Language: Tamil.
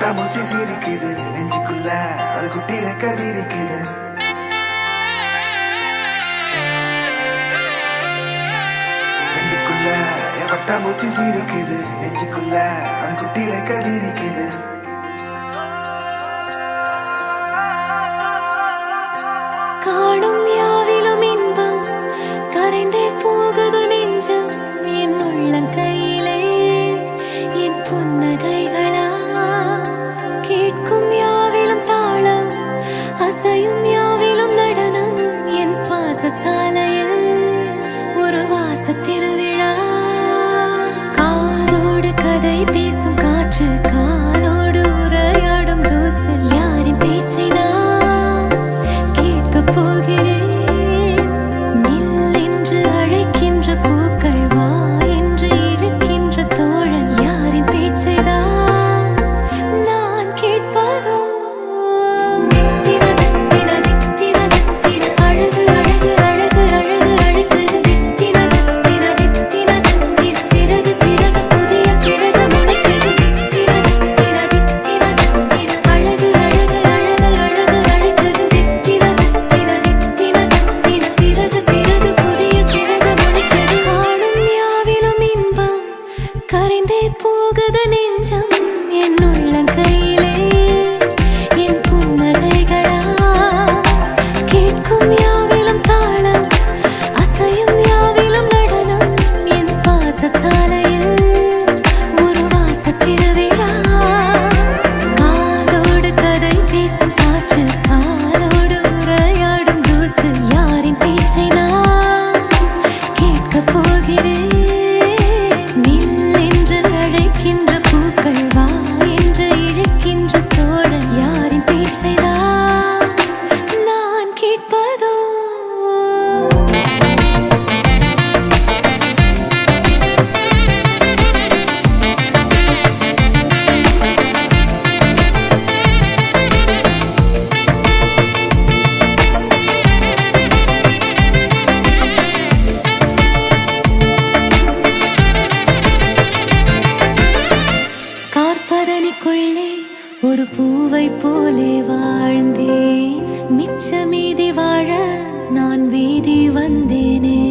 பட்டாம்பூச்சி சிரிக்குது நெஞ்சுக்குள்ள அது குட்டி ரெக்க விரிக்குது கண்ணுக்குள்ள என் பட்டாம்பூச்சி சிரிக்குது நெஞ்சுக்குள்ள அது குட்டி ரெக்க விரிக்குது காணும் யாவிலும் இன்பம் கரைந்தே போகுது நெஞ்சம் என் உள்ளங்கையிலே என் புன்னகைகளா கேட்கும் யாவிலும் தாளம் அசையும் யாவிலும் நடனம் என் சுவாச சாலையில் ஒரு வாச திருவிழா காதோடு கதை பேசும் காற்று காலோடு உரையாடும் தூசல் யாரின் பேச்சை நான் கேட்கப் போகிறேன் நில் என்று அழைக்கின்ற பூக்கள் வா என்று இழுக்கின்ற தோழன் யாரின் பேச்சைதான் நான் கேட்பதோ தித்திர தித்திர தித்திர தித்திர அழகு அழகு அழகு அழகு அழைக்குது தித்திர தித்திர தித்திர தித்திர சிறகு சிறகு புதிய சிறகு முளைக்குது தித்திர தித்திர தித்திர தித்திர அழகு அழகு அழகு அழகு அழைக்குது தித்திர தித்திர தித்திர தித்திர சிறகு சிறகு புதிய சிறகு முளைக்குது காணும் யாவிலும் இன்பம் கரைந்தே போகுது நெஞ்சம் என் உள்ளங்கையிலே என் புன்னகைகளா கேட்கும் யாவிலும் தாளம் அசையும் யாவிலும் நடனம் என் சுவாச சாலையில் ஒரு வாச திருவிழா காதோடு கதை பேசும் காற்று காலோடு உரையாடும் தூசு யாரின் பேச்சை நான் கேட்கப் போகிறேன் நில் என்று அழைக்கின்ற பூக்கள் வா என்று இழுக்கின்ற தோழன் யாரின் பேச்சைதான் நான் கேட்பதோ கார்பதனிக்குள்ளே ஒரு பூவை போலே வாழ்ந்தேன் மிச்ச மீதி வாழ நான் வீதி வந்தேனே